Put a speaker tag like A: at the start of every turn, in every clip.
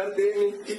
A: Ardeni.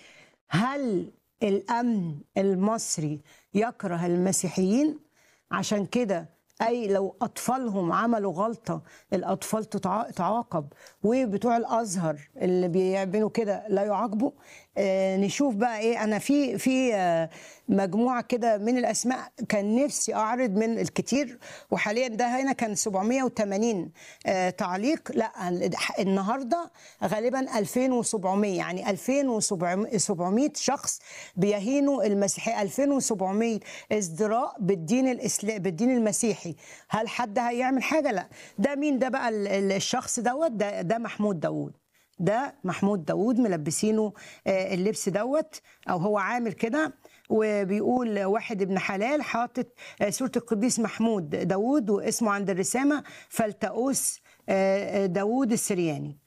B: هل الامن المصري يكره المسيحيين عشان كده اي لو اطفالهم عملوا غلطه الاطفال تتع- تعاقب وبتوع الازهر اللي بيعملوا كده لا يعاقبوا آه نشوف بقى ايه انا في في آه مجموعه كده من الاسماء كان نفسي اعرض من الكتير وحاليا ده هنا كان 780 آه تعليق لا النهارده غالبا 2700 يعني 2700 شخص بيهينوا المسيحيه 2700 ازدراء بالدين الاسلام بالدين المسيحي هل حد هيعمل حاجه لا ده مين ده بقى ال- ال- الشخص دوت ده ده محمود داوود ده محمود داوود ملبسينه آه، اللبس دوت او هو عامل كده وبيقول واحد ابن حلال حاطط آه، صورة القديس محمود داوود واسمه عند الرسامة فلتأوس آه، آه، داوود السرياني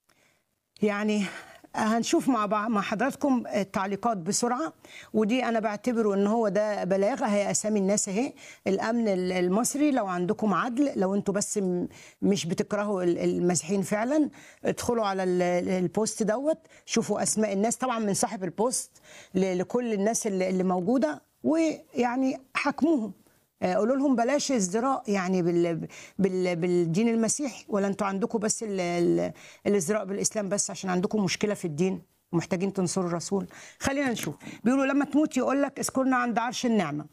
B: يعني هنشوف مع بعض مع حضراتكم التعليقات بسرعه ودي انا بعتبره ان هو ده بلاغه هي اسامي الناس اهي الامن المصري لو عندكم عدل لو انتوا بس م- مش بتكرهوا ال- المسيحيين فعلا ادخلوا على ال- البوست دوت شوفوا اسماء الناس طبعا من صاحب البوست ل- لكل الناس اللي اللي موجوده ويعني حاكموهم آه، قولوا لهم بلاش ازدراء يعني بال بال بالدين المسيحي ولا انتوا عندكم بس ال ال الازدراء بالاسلام بس عشان عندكم مشكله في الدين ومحتاجين تنصروا الرسول خلينا نشوف بيقولوا لما تموت يقول لك اذكرنا عند عرش النعمه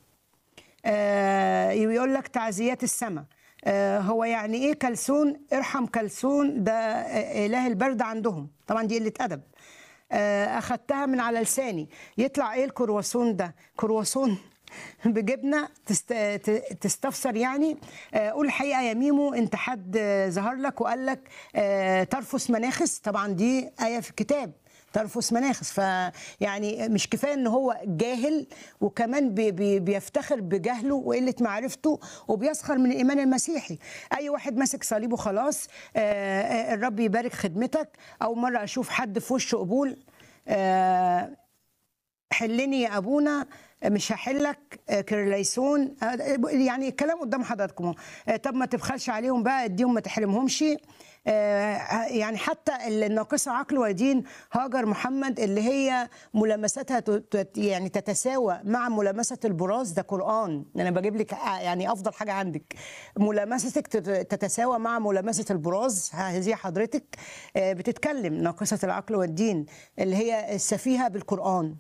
B: آه يقول لك تعزيات السماء آه هو يعني ايه كلسون ارحم كلسون ده آه، اله البرد عندهم طبعا دي قله ادب آه اخدتها من على لساني يطلع ايه الكرواسون ده كرواسون بجبنه تست... ت- تستفسر يعني آه، قول الحقيقه يا ميمو انت حد آه، ظهر لك وقال لك آه، ترفس مناخس طبعا دي ايه في الكتاب ترفس مناخس فيعني مش كفايه ان هو جاهل وكمان بي بي بيفتخر بجهله وقله معرفته وبيسخر من الايمان المسيحي اي واحد ماسك صليبه خلاص آه، آه، الرب يبارك خدمتك اول مره اشوف حد في وشه قبول آه، حلني يا ابونا مش هحلك آه، كرليسون آه، يعني الكلام قدام حضراتكم أهو. آه، طب ما تبخلش عليهم بقى اديهم ما تحرمهمش آه، يعني حتى الناقصه عقل ودين هاجر محمد اللي هي ملامستها ت- ت- يعني تتساوى مع ملامسه البراز ده قران انا بجيب لك آه، يعني افضل حاجه عندك ملامستك تت- تتساوى مع ملامسه البراز هذه حضرتك آه، بتتكلم ناقصه العقل والدين اللي هي السفيهه بالقران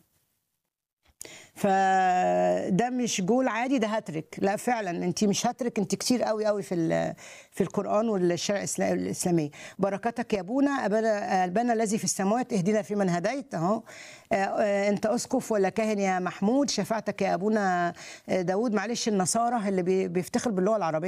B: فده مش جول عادي ده هاتريك لا فعلا انت مش هاتريك انت كتير قوي قوي في ال- في القران والشرع الإسلا- الاسلامي بركاتك يا ابونا ابانا البنا الذي في السماوات اهدنا فيمن هديت اهو آه، آه، انت اسقف ولا كاهن يا محمود شفاعتك يا ابونا آه، داود معلش النصارى اللي بي- بيفتخر باللغه العربيه